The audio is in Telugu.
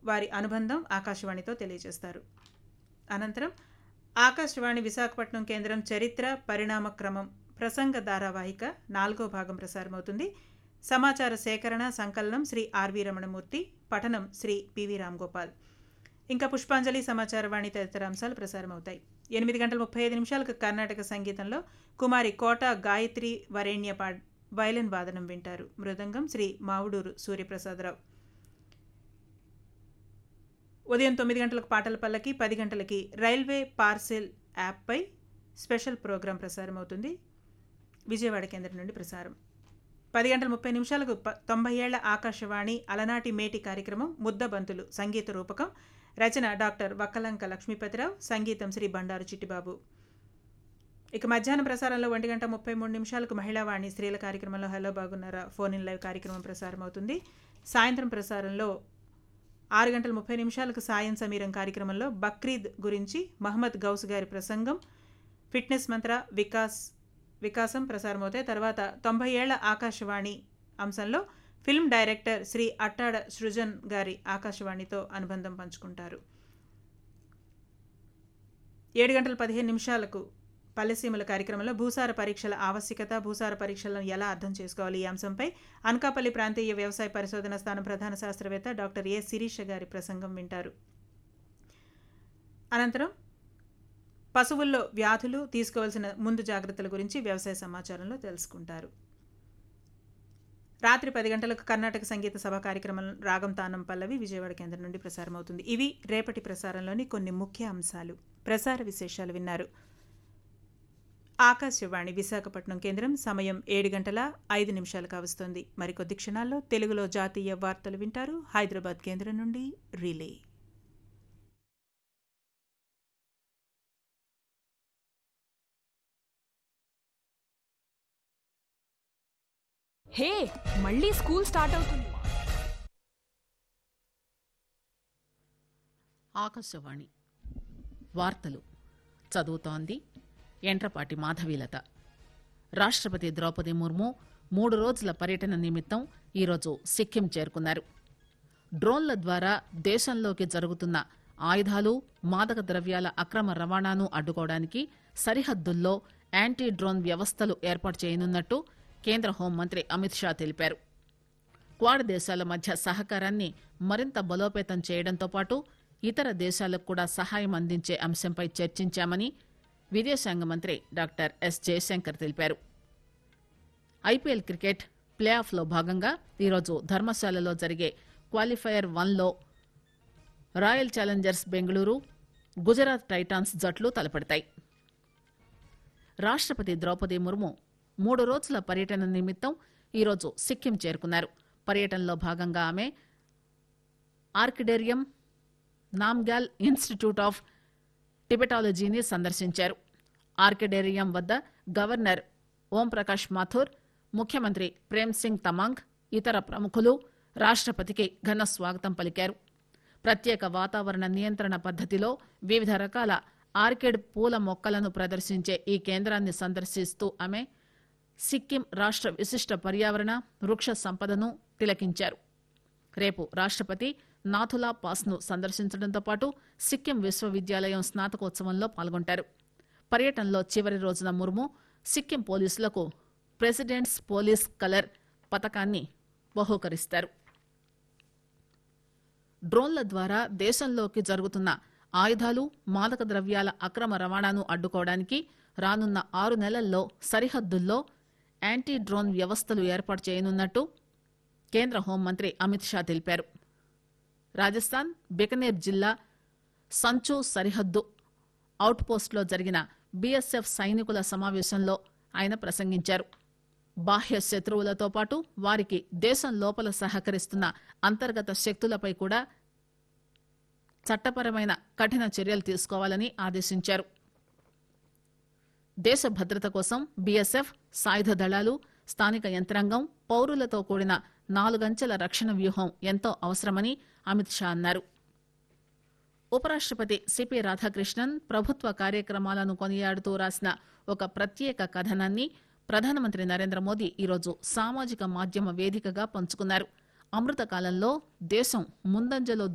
వారి అనుబంధం ఆకాశవాణితో తెలియజేస్తారు అనంతరం ఆకాశవాణి విశాఖపట్నం కేంద్రం చరిత్ర పరిణామ క్రమం ప్రసంగ ధారావాహిక నాలుగో భాగం ప్రసారమవుతుంది సమాచార సేకరణ సంకలనం శ్రీ ఆర్వి రమణమూర్తి పఠనం శ్రీ పివి రామ్గోపాల్ ఇంకా పుష్పాంజలి సమాచారవాణి తదితర అంశాలు ప్రసారమవుతాయి ఎనిమిది గంటల ముప్పై ఐదు నిమిషాలకు కర్ణాటక సంగీతంలో కుమారి కోట గాయత్రి వరేణ్య పా వైలెన్ వాదనం వింటారు మృదంగం శ్రీ మావుడూరు సూర్యప్రసాదరావు ఉదయం తొమ్మిది గంటలకు పాటల పల్లకి పది గంటలకి రైల్వే పార్సెల్ యాప్పై స్పెషల్ ప్రోగ్రాం ప్రసారమవుతుంది విజయవాడ కేంద్రం నుండి ప్రసారం పది గంటల ముప్పై నిమిషాలకు ప తొంభై ఏళ్ల ఆకాశవాణి అలనాటి మేటి కార్యక్రమం ముద్దబంతులు సంగీత రూపకం రచన డాక్టర్ వక్కలంక లక్ష్మీపతిరావు సంగీతం శ్రీ బండారు చిట్టిబాబు ఇక మధ్యాహ్నం ప్రసారంలో ఒంటి గంట ముప్పై మూడు నిమిషాలకు మహిళావాణి స్త్రీల కార్యక్రమంలో హలో బాగున్నారా ఫోన్ ఇన్ లైవ్ కార్యక్రమం ప్రసారం అవుతుంది సాయంత్రం ప్రసారంలో ఆరు గంటల ముప్పై నిమిషాలకు సాయం సమీరం కార్యక్రమంలో బక్రీద్ గురించి మహమ్మద్ గౌస్ గారి ప్రసంగం ఫిట్నెస్ మంత్ర వికాస్ వికాసం ప్రసారమవుతాయి తర్వాత తొంభై ఏళ్ల ఆకాశవాణి అంశంలో ఫిల్మ్ డైరెక్టర్ శ్రీ అట్టాడ సృజన్ గారి ఆకాశవాణితో అనుబంధం పంచుకుంటారు ఏడు గంటల పదిహేను నిమిషాలకు పల్లెసీమల కార్యక్రమంలో భూసార పరీక్షల ఆవశ్యకత భూసార పరీక్షలను ఎలా అర్థం చేసుకోవాలి ఈ అంశంపై అనకాపల్లి ప్రాంతీయ వ్యవసాయ పరిశోధన స్థానం ప్రధాన శాస్త్రవేత్త డాక్టర్ ఏ శిరీష గారి ప్రసంగం వింటారు అనంతరం పశువుల్లో వ్యాధులు తీసుకోవాల్సిన ముందు జాగ్రత్తల గురించి వ్యవసాయ సమాచారంలో తెలుసుకుంటారు రాత్రి పది గంటలకు కర్ణాటక సంగీత సభ కార్యక్రమం రాగం తానం పల్లవి విజయవాడ కేంద్రం నుండి ప్రసారమవుతుంది ఇవి రేపటి ప్రసారంలోని కొన్ని ముఖ్య అంశాలు ప్రసార విశేషాలు విన్నారు ఆకాశవాణి విశాఖపట్నం కేంద్రం సమయం ఏడు గంటల ఐదు నిమిషాలు కావస్తోంది మరికొద్ది క్షణాల్లో తెలుగులో జాతీయ వార్తలు వింటారు హైదరాబాద్ కేంద్రం నుండి రిలే హే మళ్ళీ స్కూల్ స్టార్ట్ అవుతుంది ఆకాశవాణి వార్తలు చదువుతోంది ఎంట్రపాటి మాధవీలత రాష్ట్రపతి ద్రౌపది ముర్ము మూడు రోజుల పర్యటన నిమిత్తం ఈరోజు సిక్కిం చేరుకున్నారు డ్రోన్ల ద్వారా దేశంలోకి జరుగుతున్న ఆయుధాలు మాదక ద్రవ్యాల అక్రమ రవాణాను అడ్డుకోవడానికి సరిహద్దుల్లో యాంటీ డ్రోన్ వ్యవస్థలు ఏర్పాటు చేయనున్నట్టు కేంద్ర హోంమంత్రి అమిత్ షా తెలిపారు క్వాడ్ దేశాల మధ్య సహకారాన్ని మరింత బలోపేతం చేయడంతో పాటు ఇతర దేశాలకు కూడా సహాయం అందించే అంశంపై చర్చించామని విదేశాంగ మంత్రి డాక్టర్ ఎస్ జయశంకర్ తెలిపారు ఐపీఎల్ క్రికెట్ ప్లే ఆఫ్లో భాగంగా ఈరోజు ధర్మశాలలో జరిగే క్వాలిఫైయర్ వన్లో royal challengers Bengaluru Gujarat titans జట్లు తలపడతాయి రాష్ట్రపతి ద్రౌపది ముర్ము మూడు రోజుల పర్యటన నిమిత్తం ఈరోజు సిక్కిం చేరుకున్నారు పర్యటనలో భాగంగా ఆమె ఆర్కిడేరియం నామ్గ్యాల్ ఇన్స్టిట్యూట్ ఆఫ్ టిబెటాలజీని సందర్శించారు ఆర్కిడేరియం వద్ద గవర్నర్ ఓంప్రకాష్ మాథూర్ ముఖ్యమంత్రి ప్రేమ్ సింగ్ తమాంగ్ ఇతర ప్రముఖులు రాష్ట్రపతికి ఘన స్వాగతం పలికారు ప్రత్యేక వాతావరణ నియంత్రణ పద్ధతిలో వివిధ రకాల ఆర్కిడ్ పూల మొక్కలను ప్రదర్శించే ఈ కేంద్రాన్ని సందర్శిస్తూ ఆమె సిక్కిం రాష్ట్ర విశిష్ట పర్యావరణ వృక్ష సంపదను తిలకించారు రేపు రాష్ట్రపతి నాథులా పాస్ను సందర్శించడంతో పాటు సిక్కిం విశ్వవిద్యాలయం స్నాతకోత్సవంలో పాల్గొంటారు పర్యటనలో చివరి రోజున ముర్ము సిక్కిం పోలీసులకు ప్రెసిడెంట్స్ పోలీస్ కలర్ పథకాన్ని బహూకరిస్తారు డ్రోన్ల ద్వారా దేశంలోకి జరుగుతున్న ఆయుధాలు మాదక ద్రవ్యాల అక్రమ రవాణాను అడ్డుకోవడానికి రానున్న ఆరు నెలల్లో సరిహద్దుల్లో యాంటీ డ్రోన్ వ్యవస్థలు ఏర్పాటు చేయనున్నట్టు కేంద్ర హోంమంత్రి అమిత్ షా తెలిపారు రాజస్థాన్ బికనేర్ జిల్లా సంచు సరిహద్దు అవుట్ పోస్ట్లో జరిగిన బీఎస్ఎఫ్ సైనికుల సమావేశంలో ఆయన ప్రసంగించారు బాహ్య శత్రువులతో పాటు వారికి దేశం లోపల సహకరిస్తున్న అంతర్గత శక్తులపై కూడా చట్టపరమైన కఠిన చర్యలు తీసుకోవాలని ఆదేశించారు దేశ భద్రత కోసం బీఎస్ఎఫ్ సాయుధ దళాలు స్థానిక యంత్రాంగం పౌరులతో కూడిన నాలుగంచెల రక్షణ వ్యూహం ఎంతో అవసరమని అమిత్ షా అన్నారు ఉపరాష్ట్రపతి సిపి రాధాకృష్ణన్ ప్రభుత్వ కార్యక్రమాలను కొనియాడుతూ రాసిన ఒక ప్రత్యేక కథనాన్ని ప్రధానమంత్రి నరేంద్ర మోదీ ఈరోజు సామాజిక మాధ్యమ వేదికగా పంచుకున్నారు అమృత కాలంలో దేశం ముందంజలో